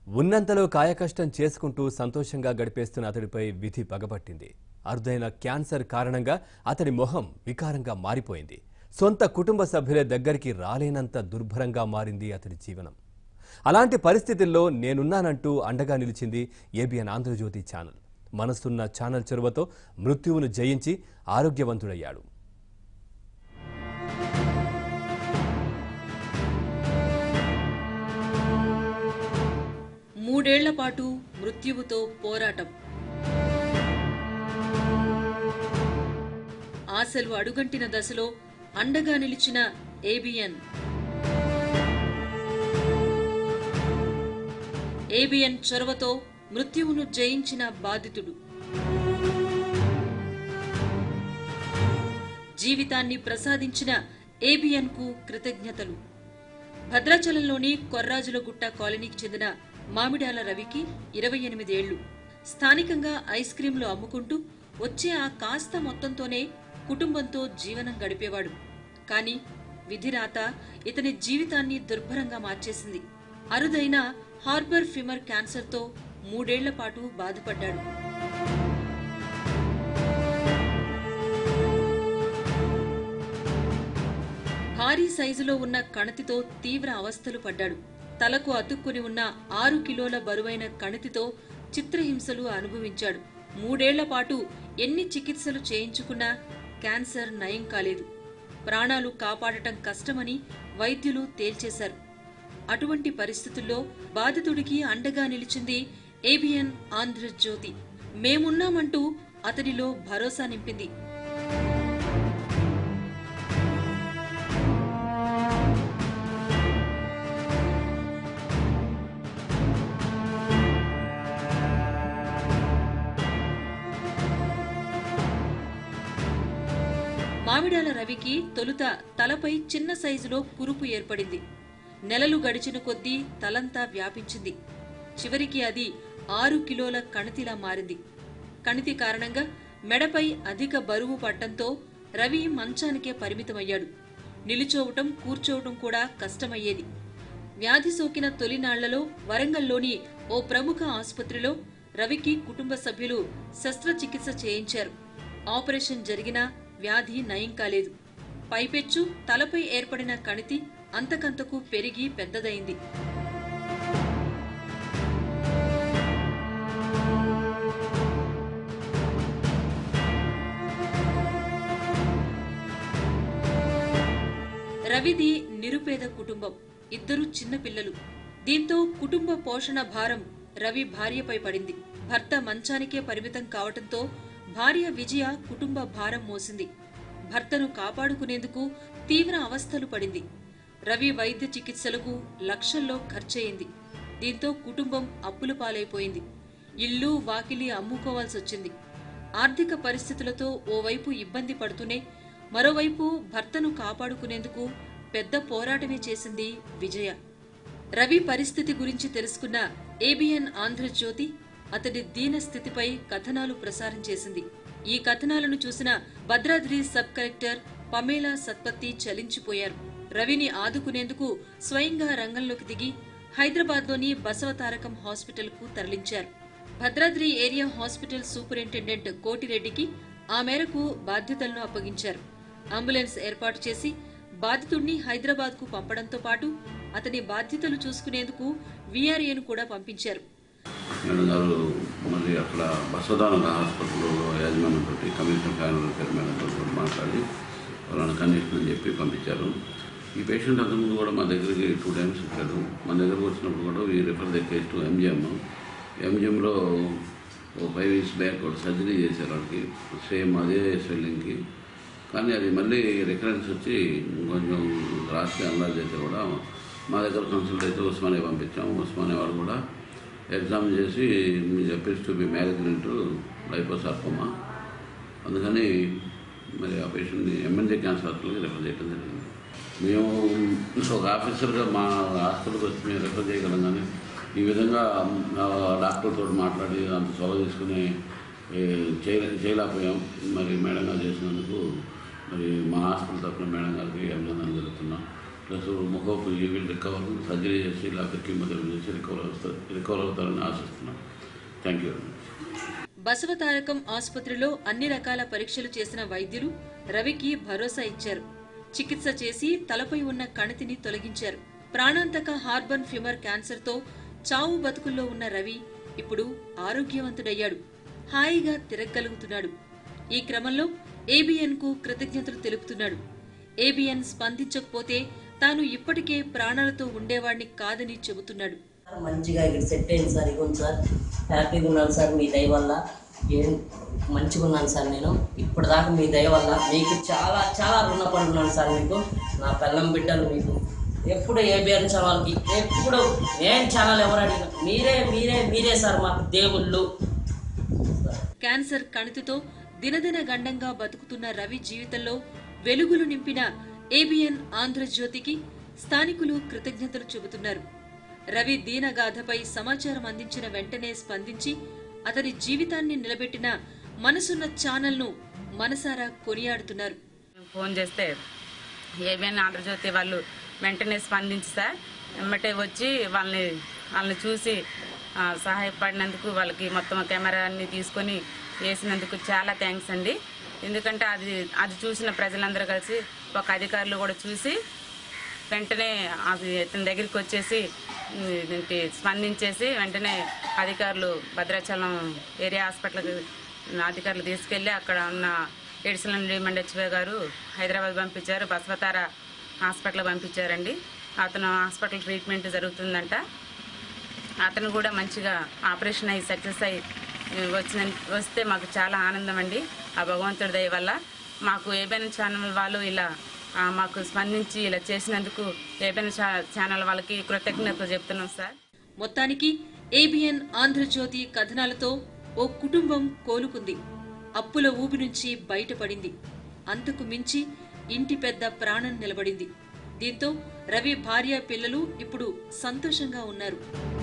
ఉన్నంతలో కాయకష్టం చేసుకుంటూ సంతోషంగా గడిపేస్తున్న అతడిపై విధి పగబట్టింది అరుదైన క్యాన్సర్ కారణంగా అతడి మొహం వికారంగా మారిపోయింది సొంత కుటుంబ సభ్యుల దగ్గరికి రాలేనంత దుర్భరంగా మారింది అతడి జీవనం అలాంటి పరిస్థితుల్లో నేనున్నానంటూ అండగా నిలిచింది ఏబిఎన్ ఆంధ్రజ్యోతి ఛానల్ మనసున్న ఛానల్ చొరవతో మృత్యువును జయించి ఆరోగ్యవంతుడయ్యాడు మూడేళ్ల పాటు మృత్యువుతో పోరాటం ఆశలు అడుగంటిన దశలో అండగా నిలిచిన ఏబిఎన్ ఏబిఎన్ చొరవతో మృత్యువును జయించిన బాధితుడు జీవితాన్ని ప్రసాదించిన ఏబిఎన్ కు కృతజ్ఞతలు భద్రాచలంలోని కొర్రాజులగుట్ట కాలనీకి చెందిన మామిడాల రవికి ఇరవై ఎనిమిదేళ్లు స్థానికంగా ఐస్ క్రీంలు అమ్ముకుంటూ వచ్చే ఆ కాస్త మొత్తంతోనే కుటుంబంతో జీవనం గడిపేవాడు కాని విధిరాత ఇతని జీవితాన్ని దుర్భరంగా మార్చేసింది అరుదైన హార్బర్ ఫిమర్ క్యాన్సర్తో మూడేళ్ల పాటు బాధపడ్డాడు భారీ సైజులో ఉన్న కణతితో తీవ్ర అవస్థలు పడ్డాడు తలకు అతుక్కుని ఉన్న ఆరు కిలోల బరువైన కణితితో చిత్రహింసలు అనుభవించాడు మూడేళ్ల పాటు ఎన్ని చికిత్సలు చేయించుకున్నా క్యాన్సర్ నయం కాలేదు ప్రాణాలు కాపాడటం కష్టమని వైద్యులు తేల్చేశారు అటువంటి పరిస్థితుల్లో బాధితుడికి అండగా నిలిచింది ఏబిఎన్ ఆంధ్రజ్యోతి మేమున్నామంటూ అతడిలో భరోసా నింపింది మామిడాల రవికి తొలుత తలపై చిన్న సైజులో కురుపు ఏర్పడింది నెలలు గడిచిన కొద్దీ తలంతా వ్యాపించింది చివరికి అది ఆరు కిలోల కణితిలా మారింది కణితి కారణంగా మెడపై అధిక బరువు పడ్డంతో రవి మంచానికే పరిమితమయ్యాడు నిలుచోవటం కూర్చోవటం కూడా కష్టమయ్యేది వ్యాధి సోకిన తొలినాళ్లలో వరంగల్లోని ఓ ప్రముఖ ఆసుపత్రిలో రవికి కుటుంబ సభ్యులు శస్త్రచికిత్స చేయించారు ఆపరేషన్ జరిగినా వ్యాధి నయం కాలేదు పైపెచ్చు తలపై ఏర్పడిన కణితి అంతకంతకు పెరిగి పెద్దదైంది రవిది నిరుపేద కుటుంబం ఇద్దరు చిన్న పిల్లలు దీంతో కుటుంబ పోషణ భారం రవి భార్యపై పడింది భర్త మంచానికే పరిమితం కావటంతో భార్య విజయ కుటుంబ భారం మోసింది భర్తను కాపాడుకునేందుకు తీవ్ర అవస్థలు పడింది రవి వైద్య చికిత్సలకు లక్షల్లో ఖర్చయింది దీంతో కుటుంబం అప్పుల పాలైపోయింది ఇల్లు వాకిలి అమ్ముకోవాల్సొచ్చింది ఆర్థిక పరిస్థితులతో ఓవైపు ఇబ్బంది పడుతూనే మరోవైపు భర్తను కాపాడుకునేందుకు పెద్ద పోరాటమే చేసింది విజయ రవి పరిస్థితి గురించి తెలుసుకున్న ఏబిఎన్ ఆంధ్రజ్యోతి అతడి దీన స్థితిపై కథనాలు ప్రసారం చేసింది ఈ కథనాలను చూసిన Bhadradri sub collector Pamela Satpathy చలించిపోయారు రవిని ఆదుకునేందుకు స్వయంగా రంగంలోకి దిగి హైదరాబాద్లోని బసవతారకం హాస్పిటల్కు తరలించారు భద్రాద్రి ఏరియా హాస్పిటల్ సూపరింటెండెంట్ కోటిరెడ్డికి ఆ మేరకు బాధ్యతలను అప్పగించారు అంబులెన్స్ ఏర్పాటు చేసి బాధితుడిని హైదరాబాద్కు పంపడంతో పాటు అతని బాధ్యతలు చూసుకునేందుకు వీఆర్ఏను కూడా పంపించారు మేడం గారు మరి అక్కడ బసవదాన హాస్పిటల్లో యాజమాన్యంతో కమిషనర్ ఫ్యామిలీ కేర్ మేడంతో కూడా మాట్లాడి వాళ్ళని కండిషన్ అని చెప్పి పంపించారు ఈ పేషెంట్ అంతకుముందు కూడా మా దగ్గరికి టూ టైమ్స్ వచ్చాడు మా దగ్గరకు వచ్చినప్పుడు కూడా ఈ refer the case to MGM ఎంజిఎంలో ఓ ఫైవ్ ఇయర్స్ బ్యాక్ కూడా సర్జరీ చేశారు వాళ్ళకి సేమ్ అదే స్వెల్లింగ్కి కానీ అది మళ్ళీ రికరెన్స్ వచ్చి కొంచెం రాసి అనలైజ్ చేస్తే కూడా మా దగ్గర కన్సల్ట్ అయితే ఉస్మానియా పంపించాము ఉస్మానియా వాళ్ళు కూడా ఎగ్జామ్ చేసి మీ చెప్పేసి టు బి మ్యాగజినెంట్ లైపోసార్కోమా అందుకని మరి ఆ పేషెంట్ని ఎంఎన్జే క్యాన్సర్ హాస్పిటల్కి రెఫర్ చేయడం జరిగింది మేము ఒక ఆఫీసర్గా మా హాస్పిటల్కి వచ్చి మేము రెఫర్ చేయగలం కానీ ఈ విధంగా ఆ, డాక్టర్తో మాట్లాడి అంత సొలవ తీసుకుని ఏ, చేయ చేయలేకపోయాం మరి మేడం గారు చేసినందుకు మరి మా హాస్పిటల్ తరఫున మేడం గారికి అభినందనలు జరుగుతున్నాం ప్లస్ ముఖపు ఈ విల్ రికవర్ సర్జరీ చేసి లేకపోతే కీమోథెరపీ చేసి రికవర్ అవుతారు రికవర్ అవుతారని ఆశిస్తున్నాను thank you very much Basavatarakam ఆసుపత్రిలో అన్ని రకాల పరీక్షలు చేసిన వైద్యులు రవికి భరోసా ఇచ్చారు చికిత్స చేసి తలపై ఉన్న కణితిని తొలగించారు ప్రాణాంతక హార్బన్ ఫ్యూమర్ క్యాన్సర్తో చావు బతుకుల్లో ఉన్న రవి ఇప్పుడు ఆరోగ్యవంతుడయ్యాడు హాయిగా తిరగగలుగుతున్నాడు ఈ క్రమంలో ఏబిఎన్ కు కృతజ్ఞతలు తెలుపుతున్నాడు ఏబిఎన్ స్పందించకపోతే తాను ఇప్పటికే ప్రాణాలతో ఉండేవాణ్ణి కాదని చెబుతున్నాడు సార్ మంచిగా ఇక్కడ సెట్ అయింది సార్ ఇగోండి సార్ హ్యాపీగా ఉన్నాను సార్ మీ దయ వల్ల ఏం మంచిగా ఉన్నాను సార్ నేను ఇప్పటిదాకా మీ దయ వల్ల మీకు చాలా చాలా రుణపడి ఉన్నాను సార్ మీకు నా పిల్లం బిడ్డలు మీకు ఎప్పుడు ఏబిఎన్ ఛానల్కి ఎప్పుడు నేను ఛానల్ ఎవరు అడిగినా మీరే మీరే మీరే సార్ మాకు దేవుళ్ళు సార్ క్యాన్సర్ కణితితో దినదిన గండంగా బతుకుతున్న రవి జీవితంలో వెలుగులు నింపిన ఏబిఎన్ ఆంధ్రజ్యోతికి స్థానికులు కృతజ్ఞతలు చెబుతున్నారు రవి దీనగాథపై సమాచారం అందించిన వెంటనే స్పందించి అతని జీవితాన్ని నిలబెట్టిన మనసున్న ఛానల్ను మనసారా కొనియాడుతున్నారు ఫోన్ చేస్తే ఏబిఎన్ ఆంధ్రజ్యోతి వాళ్ళు వెంటనే స్పందించి సార్ వెంబటే వచ్చి వాళ్ళని వాళ్ళని చూసి ఆ, సహాయపడినందుకు వాళ్ళకి మొత్తం కెమెరా అన్ని తీసుకొని వేసినందుకు చాలా థ్యాంక్స్ అండి ఎందుకంటే అది అది చూసిన ప్రజలందరూ కలిసి ఒక అధికారులు కూడా చూసి వెంటనే అది ఇతని దగ్గరికి వచ్చేసి ఉమ్, ఏంటి స్పందించేసి వెంటనే అధికారులు భద్రాచలం ఏరియా హాస్పిటల్కి అధికారులు తీసుకెళ్ళి అక్కడ ఉన్న ఎడిషనల్ డిమండ్ హెచ్వే గారు హైదరాబాద్ పంపించారు బస్వతార హాస్పిటల్ పంపించారండి అతను హాస్పిటల్ ట్రీట్మెంట్ జరుగుతుందంట అతను కూడా మంచిగా ఆపరేషన్ అయ్యి సక్సెస్ అయ్యి వచ్చిన వస్తే మాకు చాలా ఆనందం అండి ఆ భగవంతుడి దయ వల్ల మాకు ఏబైనా ఛానల్ వాళ్ళు ఇలా ఆ, మాకు స్పందించి ఇలా చేసినందుకు ఏబైనా ఛానల్ వాళ్ళకి కృతజ్ఞతలు చెప్తున్నాం సార్ మొత్తానికి ఏబిఎన్ ఆంధ్రజ్యోతి కథనాలతో ఓ కుటుంబం కోలుకుంది అప్పుల ఊబి నుంచి బయటపడింది అంతకు మించి ఇంటి పెద్ద ప్రాణం నిలబడింది దీంతో రవి భార్య పిల్లలు ఇప్పుడు సంతోషంగా ఉన్నారు